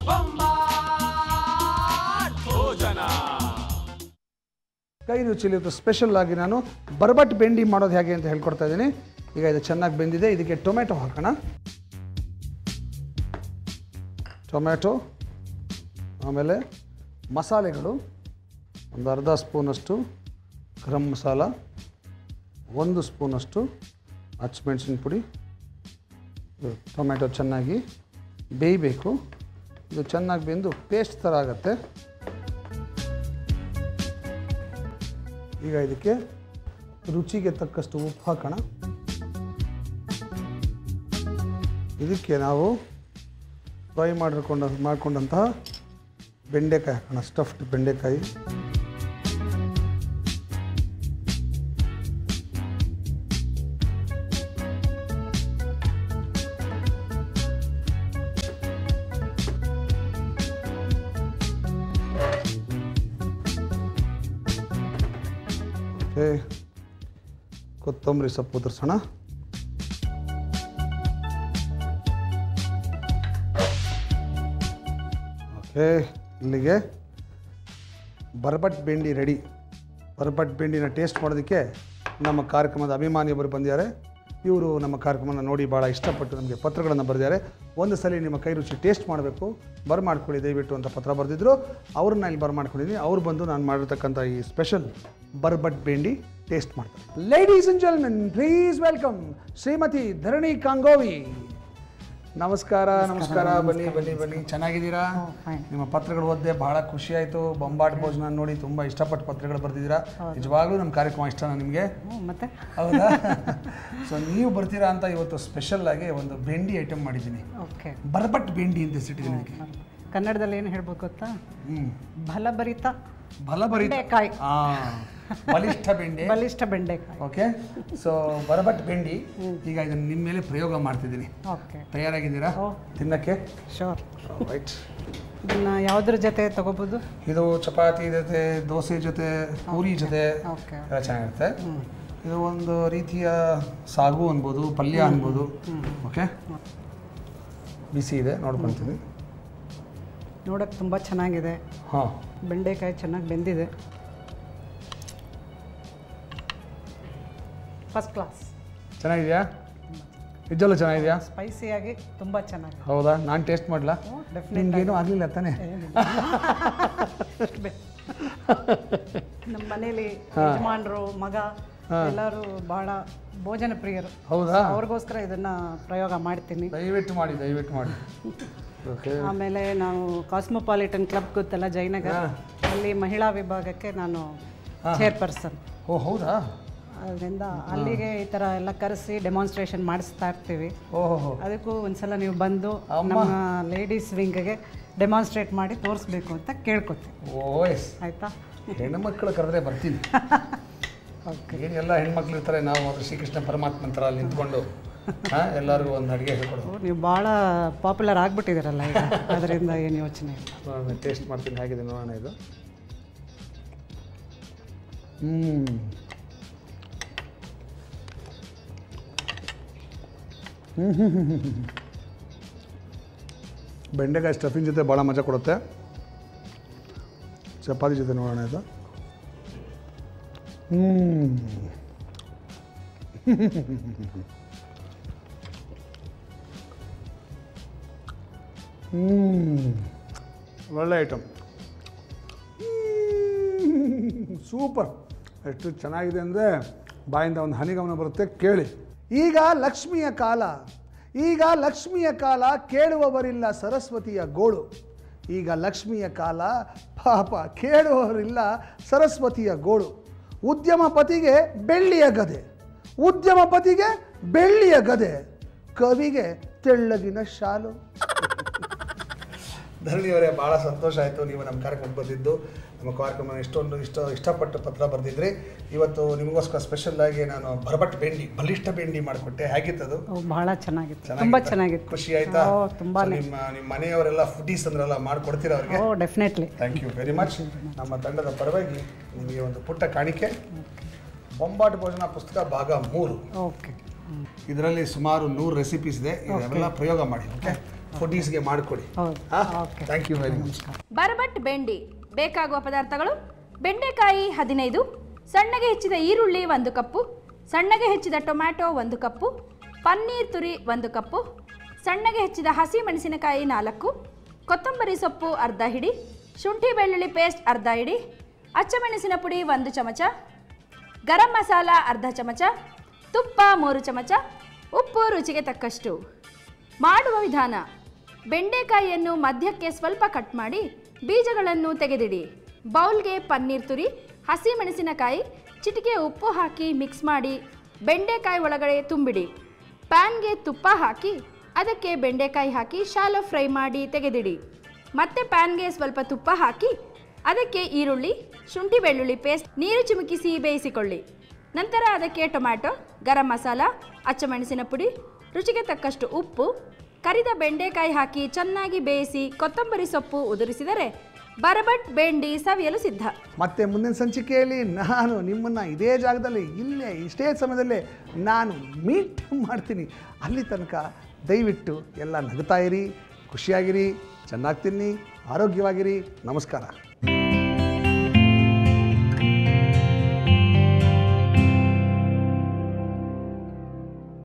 ಭೋಜನ ಕೈ ರುಚಿಲಿ ಇವತ್ತು ಸ್ಪೆಷಲ್ ಆಗಿ ನಾನು ಬರ್ಬಟ್ ಬೆಂಡಿ ಮಾಡೋದು ಹೇಗೆ ಅಂತ ಹೇಳ್ಕೊಡ್ತಾ ಇದ್ದೀನಿ ಈಗ ಇದು ಚೆನ್ನಾಗಿ ಬೆಂದಿದೆ ಇದಕ್ಕೆ ಟೊಮೆಟೊ ಹಾಕೋಣ ಟೊಮೆಟೊ ಆಮೇಲೆ ಮಸಾಲೆಗಳು ಒಂದು ಅರ್ಧ ಸ್ಪೂನಷ್ಟು ಗರಂ ಮಸಾಲ ಒಂದು ಸ್ಪೂನಷ್ಟು ಹಚ್ಮೆಣ್ಸಿನ ಪುಡಿ ಇದು ಟೊಮೆಟೊ ಚೆನ್ನಾಗಿ ಬೇಯಬೇಕು ಇದು ಚೆನ್ನಾಗಿ ಬೆಂದು ಪೇಸ್ಟ್ ಥರ ಆಗುತ್ತೆ ಈಗ ಇದಕ್ಕೆ ರುಚಿಗೆ ತಕ್ಕಷ್ಟು ಉಪ್ಪು ಹಾಕೋಣ ಇದಕ್ಕೆ ನಾವು ಫ್ರೈ ಮಾಡಿಕೊಂಡ ಮಾಡಿಕೊಂಡಂತಹ ಬೆಂಡೆಕಾಯಿ ಹಾಕೋಣ ಸ್ಟಫ್ಡ್ ಬೆಂಡೆಕಾಯಿ ಓಕೆ ಕೊತ್ತಂಬರಿ ಸೊಪ್ಪು ಉದುರ್ಸೋಣ ಓಕೆ ಇಲ್ಲಿಗೆ ಬರ್ಬಟ್ ಬೆಂಡಿ ರೆಡಿ ಬರ್ಬಟ್ ಬೆಂಡಿನ ಟೇಸ್ಟ್ ಮಾಡೋದಕ್ಕೆ ನಮ್ಮ ಕಾರ್ಯಕ್ರಮದ ಅಭಿಮಾನಿಯೊಬ್ಬರು ಬಂದಿದ್ದಾರೆ ಇವರು ನಮ್ಮ ಕಾರ್ಯಕ್ರಮನ ನೋಡಿ ಭಾಳ ಇಷ್ಟಪಟ್ಟು ನಮಗೆ ಪತ್ರಗಳನ್ನು ಬರೆದಿದ್ದಾರೆ ಒಂದು ಸಲ ನಿಮ್ಮ ಕೈ ರುಚಿ ಟೇಸ್ಟ್ ಮಾಡಬೇಕು ಬರ್ ಮಾಡ್ಕೊಳ್ಳಿ ದಯವಿಟ್ಟು ಅಂತ ಪತ್ರ ಬರೆದಿದ್ರು ಅವ್ರನ್ನ ಇಲ್ಲಿ ಬರ್ ಮಾಡ್ಕೊಂಡಿದ್ದೀನಿ ಅವ್ರು ಬಂದು ನಾನು ಮಾಡಿರ್ತಕ್ಕಂಥ ಈ ಸ್ಪೆಷಲ್ ಬರ್ಬಟ್ ಬೆಂಡಿ ಟೇಸ್ಟ್ ಮಾಡ್ತಾರೆ ladies and gentlemen please welcome Shrimati Dharani Kangovi ನಮಸ್ಕಾರ ನಮಸ್ಕಾರ ಬನ್ನಿ ಬನ್ನಿ ಬನ್ನಿ ಚೆನ್ನಾಗಿದ್ದೀರಾ ನಿಮ್ಮ ಪತ್ರಗಳು ಓದಿದೆ ಬಹಳ ಖುಷಿ ಆಯಿತು ಬೊಂಬಾಟ್ ಭೋಜನ ನೋಡಿ ತುಂಬ ಇಷ್ಟಪಟ್ಟು ಪತ್ರಗಳು ಬರೆದಿದ್ದೀರಾ ನಿಜವಾಗ್ಲೂ ನಮ್ಮ ಕಾರ್ಯಕ್ರಮ ಇಷ್ಟನಾ ನಿಮಗೆ ಮತ್ತೆ ಹೌದಾ ಸೊ ನೀವು ಬರ್ತೀರಾ ಅಂತ ಇವತ್ತು ಸ್ಪೆಷಲ್ ಆಗಿ ಒಂದು ಬೆಂಡಿ ಐಟಮ್ ಮಾಡಿದ್ದೀನಿ ಓಕೆ ಬರ್ಬಟ್ ಬೆಂಡಿ ಅಂತ ಹೆಸರಿಟ್ಟಿದ್ದೀನಿ ಅದಕ್ಕೆ ಕನ್ನಡದಲ್ಲಿ ಏನು ಹೇಳ್ಬೇಕು ಗೊತ್ತಾ ಹ್ಞೂ ಬಲಭರಿತ ಬಲಬರಿ ಬೆಂಡೆಕಾಯಿ ಹಾಂ ಬಲಿಷ್ಠ ಬೆಂಡೆ ಬಲಿಷ್ಠ ಬೆಂಡೆಕಾಯಿ ಓಕೆ ಸೊ ಬರಬಟ್ ಬೆಂಡಿ ಈಗ ಇದನ್ನು ನಿಮ್ಮ ಮೇಲೆ ಪ್ರಯೋಗ ಮಾಡ್ತಿದ್ದೀನಿ ಓಕೆ ತಯಾರಾಗಿದ್ದೀರಾ ಓ. ತಿನ್ನಕ್ಕೆ ಶೋರ್ ರೈಟ್ ಇದನ್ನ ಯಾವುದ್ರ ಜೊತೆ ತಗೋಬೋದು ಇದು ಚಪಾತಿ ಜೊತೆ ದೋಸೆ ಜೊತೆ ಪೂರಿ ಜೊತೆ ಓಕೆ ಎಲ್ಲ ಚೆನ್ನಾಗಿರುತ್ತೆ ಇದು ಒಂದು ರೀತಿಯ ಸಾಗು ಅನ್ಬೋದು ಪಲ್ಯ ಅನ್ಬೋದು ಓಕೆ ಬಿಸಿ ಇದೆ ನೋಡ್ಕೊಳ್ತೀನಿ ನೋಡೋಕ್ಕೆ ತುಂಬ ಚೆನ್ನಾಗಿದೆ ಹಾಂ ಬೆಂಡೆಕಾಯಿ ಚೆನ್ನಾಗಿ ಬೆಂದಿದೆ ಫಸ್ಟ್ ಕ್ಲಾಸ್ ಚೆನ್ನಾಗಿದೆಯಾ ನಿಜವಲ್ಲೂ ಚೆನ್ನಾಗಿದೆಯಾ ಸ್ಪೈಸಿಯಾಗಿ ತುಂಬ ಚೆನ್ನಾಗಿದೆ ಹೌದಾ ನಾನು ಟೇಸ್ಟ್ ಮಾಡಲಾ ಡೆಫಿನೆಟ್ ನಿಮ್ಗೇನು ಆಗಲಿಲ್ಲ ತಾನೇ ನಮ್ಮ ಮನೇಲಿ ಯಜಮಾನರು ಮಗ ಎಲ್ಲರೂ ಬಹಳ ಭೋಜನ ಪ್ರಿಯರು ಹೌದಾ ಅವ್ರಿಗೋಸ್ಕರ ಇದನ್ನ ಪ್ರಯೋಗ ಮಾಡ್ತೀನಿ ದಯವಿಟ್ಟು ಮಾಡಿ ದಯವಿಟ್ಟು ಮಾಡಿ ಓಕೆ ಆಮೇಲೆ ನಾವು ಕಾಸ್ಮೋಪಾಲಿಟನ್ ಕ್ಲಬ್ ಗೊತ್ತಲ್ಲ ಜಯನಗರ ಅಲ್ಲಿ ಮಹಿಳಾ ವಿಭಾಗಕ್ಕೆ ನಾನು ಚೇರ್ಪರ್ಸನ್ ಓ ಹೌದಾ ಅದರಿಂದ ಅಲ್ಲಿಗೆ ಈ ಥರ ಎಲ್ಲ ಕರೆಸಿ ಡೆಮಾನ್ಸ್ಟ್ರೇಷನ್ ಮಾಡಿಸ್ತಾ ಇರ್ತೀವಿ ಓಹೋ ಅದಕ್ಕೂ ಒಂದ್ಸಲ ನೀವು ಬಂದು ನಮ್ಮ ಲೇಡೀಸ್ ವಿಂಗ್ಗೆ ಡೆಮಾನ್ಸ್ಟ್ರೇಟ್ ಮಾಡಿ ತೋರಿಸ್ಬೇಕು ಅಂತ ಕೇಳ್ಕೊತೀನಿ ಓ ಎಸ್ ಆಯಿತಾ ಹೆಣ್ಣುಮಕ್ಕಳು ಕರೆದ್ರೆ ಬರ್ತೀನಿ ಓಕೆ ಏನೆಲ್ಲ ಹೆಣ್ಮಕ್ಳು ಇರ್ತಾರೆ ನಾವು ಅದು ಶ್ರೀಕೃಷ್ಣ ಪರಮಾತ್ಮನ ಥರ ಅಲ್ಲಿ ನಿಂತ್ಕೊಂಡು ಹಾಂ ಎಲ್ಲರಿಗೂ ಒಂದು ಅಡುಗೆ ಹೇಳ್ಕೊಡೋದು ನೀವು ಭಾಳ ಪಾಪ್ಯುಲರ್ ಆಗಿಬಿಟ್ಟಿದ್ದೀರಲ್ಲ ಈಗ ಅದರಿಂದ ಏನು ಯೋಚನೆ ಇಲ್ಲ ನೋಡೋಣ ಟೇಸ್ಟ್ ಮಾಡ್ತೀನಿ ಹೇಗಿದೆ ನೋಡೋಣ ಇದು ಹ್ಞೂ ಬೆಂಡೆಕಾಯಿ ಸ್ಟಫಿಂಗ್ ಜೊತೆ ಭಾಳ ಮಜಾ ಕೊಡುತ್ತೆ ಚಪಾತಿ ಜೊತೆ ನೋಡೋಣ ಇದು ಹ್ಞೂ ಹ್ಞೂ ಒಳ್ಳೆ ಐಟಮ್ ಸೂಪರ್ ಎಷ್ಟು ಚೆನ್ನಾಗಿದೆ ಅಂದರೆ ಬಾಯಿಂದ ಒಂದು ಹನಿಗಮನ ಬರುತ್ತೆ ಕೇಳಿ ಈಗ ಲಕ್ಷ್ಮಿಯ ಕಾಲ ಈಗ ಲಕ್ಷ್ಮಿಯ ಕಾಲ ಕೇಳುವವರಿಲ್ಲ ಸರಸ್ವತಿಯ ಗೋಳು ಈಗ ಲಕ್ಷ್ಮಿಯ ಕಾಲ ಪಾಪ ಕೇಳುವವರಿಲ್ಲ ಸರಸ್ವತಿಯ ಗೋಳು ಉದ್ಯಮಪತಿಗೆ ಬೆಳ್ಳಿಯ ಗದೆ ಉದ್ಯಮಪತಿಗೆ ಬೆಳ್ಳಿಯ ಗದೆ ಕವಿಗೆ ತೆಳ್ಳಗಿನ ಶಾಲು ಧರಣಿಯವರೇ ಭಾಳ ಸಂತೋಷ ಆಯಿತು ನೀವು ನಮ್ಮ ಕಾರ್ಯಕ್ರಮಕ್ಕೆ ಬಂದಿದ್ದು ನಮ್ಮ ಕಾರ್ಯಕ್ರಮ ಎಷ್ಟೊಂದು ಇಷ್ಟ ಇಷ್ಟಪಟ್ಟು ಪತ್ರ ಬರೆದಿದ್ರಿ ಇವತ್ತು ನಿಮಗೋಸ್ಕರ ಸ್ಪೆಷಲ್ ಆಗಿ ನಾನು ಭರಭಟ್ ಬೆಂಡಿ ಬಲಿಷ್ಠ ಬೆಂಡಿ ಮಾಡಿಕೊಟ್ಟೆ ಹೇಗಿತ್ತದು ಅವು ಬಹಳ ಚೆನ್ನಾಗಿತ್ತು ತುಂಬ ಚೆನ್ನಾಗಿತ್ತು ಖುಷಿ ಆಯ್ತಾ ಓ So, ತುಂಬಾನೇ ನಿಮ್ಮ ನಿಮ್ಮ ಮನೆಯವರೆಲ್ಲ ಫುಡೀಸ್ ಅಂದ್ರಲ್ಲ ಮಾಡ್ಕೊಡ್ತೀರಾ ಅವ್ರಿಗೆ oh definitely thank you very much ನಮ್ಮ ತಂಡದ ಪರವಾಗಿ ನಿಮಗೆ ಒಂದು ಪುಟ್ಟ ಕಾಣಿಕೆ ಬೊಂಬಾಟ್ ಭೋಜನ ಪುಸ್ತಕ ಭಾಗ ಮೂರು ಓಕೆ ಇದರಲ್ಲಿ ಸುಮಾರು ನೂರು ರೆಸಿಪೀಸ್ ಇದೆ ಇದೆಲ್ಲ ಪ್ರಯೋಗ ಮಾಡಿ ಓಕೆ ಫುಡೀಸ್ಗೆ ಮಾಡಿಕೊಡಿ ಹೌದು okay thank you very much ಬರಬಟ್ ಬೆಂಡಿ ಬೇಕಾಗುವ ಪದಾರ್ಥಗಳು ಬೆಂಡೆಕಾಯಿ ಹದಿನೈದು ಸಣ್ಣಗೆ ಹೆಚ್ಚಿದ ಈರುಳ್ಳಿ ಒಂದು ಕಪ್ಪು ಸಣ್ಣಗೆ ಹೆಚ್ಚಿದ ಟೊಮ್ಯಾಟೊ ಒಂದು ಕಪ್ಪು ಪನ್ನೀರ್ ತುರಿ ಒಂದು ಕಪ್ಪು ಸಣ್ಣಗೆ ಹೆಚ್ಚಿದ ಹಸಿ ಮೆಣಸಿನಕಾಯಿ ನಾಲ್ಕು ಕೊತ್ತಂಬರಿ ಸೊಪ್ಪು ಅರ್ಧ ಹಿಡಿ ಶುಂಠಿ ಬೆಳ್ಳುಳ್ಳಿ ಪೇಸ್ಟ್ ಅರ್ಧ ಹಿಡಿ ಅಚ್ಚಮೆಣಸಿನ ಪುಡಿ ಒಂದು ಚಮಚ ಗರಂ ಮಸಾಲ ಅರ್ಧ ಚಮಚ ತುಪ್ಪ ಮೂರು ಚಮಚ ಉಪ್ಪು ರುಚಿಗೆ ತಕ್ಕಷ್ಟು ಮಾಡುವ ವಿಧಾನ ಬೆಂಡೆಕಾಯಿಯನ್ನು ಮಧ್ಯಕ್ಕೆ ಸ್ವಲ್ಪ ಕಟ್ ಮಾಡಿ ಬೀಜಗಳನ್ನು ತೆಗೆದಿಡಿ ಬೌಲ್ಗೆ ಪನ್ನೀರ್ ತುರಿ ಹಸಿ ಮೆಣಸಿನಕಾಯಿ ಚಿಟಿಕೆ ಉಪ್ಪು ಹಾಕಿ ಮಿಕ್ಸ್ ಮಾಡಿ ಬೆಂಡೆಕಾಯಿ ಒಳಗಡೆ ತುಂಬಿಡಿ ಪ್ಯಾನ್ಗೆ ತುಪ್ಪ ಹಾಕಿ ಅದಕ್ಕೆ ಬೆಂಡೆಕಾಯಿ ಹಾಕಿ ಶಾಲೋ ಫ್ರೈ ಮಾಡಿ ತೆಗೆದಿಡಿ ಮತ್ತೆ ಪ್ಯಾನ್ಗೆ ಸ್ವಲ್ಪ ತುಪ್ಪ ಹಾಕಿ ಅದಕ್ಕೆ ಈರುಳ್ಳಿ ಶುಂಠಿ ಬೆಳ್ಳುಳ್ಳಿ ಪೇಸ್ಟ್ ನೀರು ಚಿಮುಕಿಸಿ ಬೇಯಿಸಿಕೊಳ್ಳಿ ನಂತರ ಅದಕ್ಕೆ ಟೊಮ್ಯಾಟೊ ಗರಂ ಮಸಾಲ ಅಚ್ಚಮೆಣಸಿನ ಪುಡಿ ರುಚಿಗೆ ತಕ್ಕಷ್ಟು ಉಪ್ಪು ಕರಿದ ಬೆಂಡೆಕಾಯಿ ಹಾಕಿ ಚೆನ್ನಾಗಿ ಬೇಯಿಸಿ ಕೊತ್ತಂಬರಿ ಸೊಪ್ಪು ಉದುರಿಸಿದರೆ ಬರಬಟ್ ಬೆಂಡಿ ಸವಿಯಲು ಸಿದ್ಧ ಮತ್ತೆ ಮುಂದಿನ ಸಂಚಿಕೆಯಲ್ಲಿ ನಾನು ನಿಮ್ಮನ್ನು ಇದೇ ಜಾಗದಲ್ಲಿ ಇಲ್ಲೇ ಇಷ್ಟೇ ಸಮಯದಲ್ಲೇ ನಾನು ಮೀಟ್ ಮಾಡ್ತೀನಿ ಅಲ್ಲಿ ತನಕ ದಯವಿಟ್ಟು ಎಲ್ಲ ನಗ್ತಾ ಇರಿ ಖುಷಿಯಾಗಿರಿ ಚೆನ್ನಾಗಿ ತಿನ್ನಿ ಆರೋಗ್ಯವಾಗಿರಿ ನಮಸ್ಕಾರ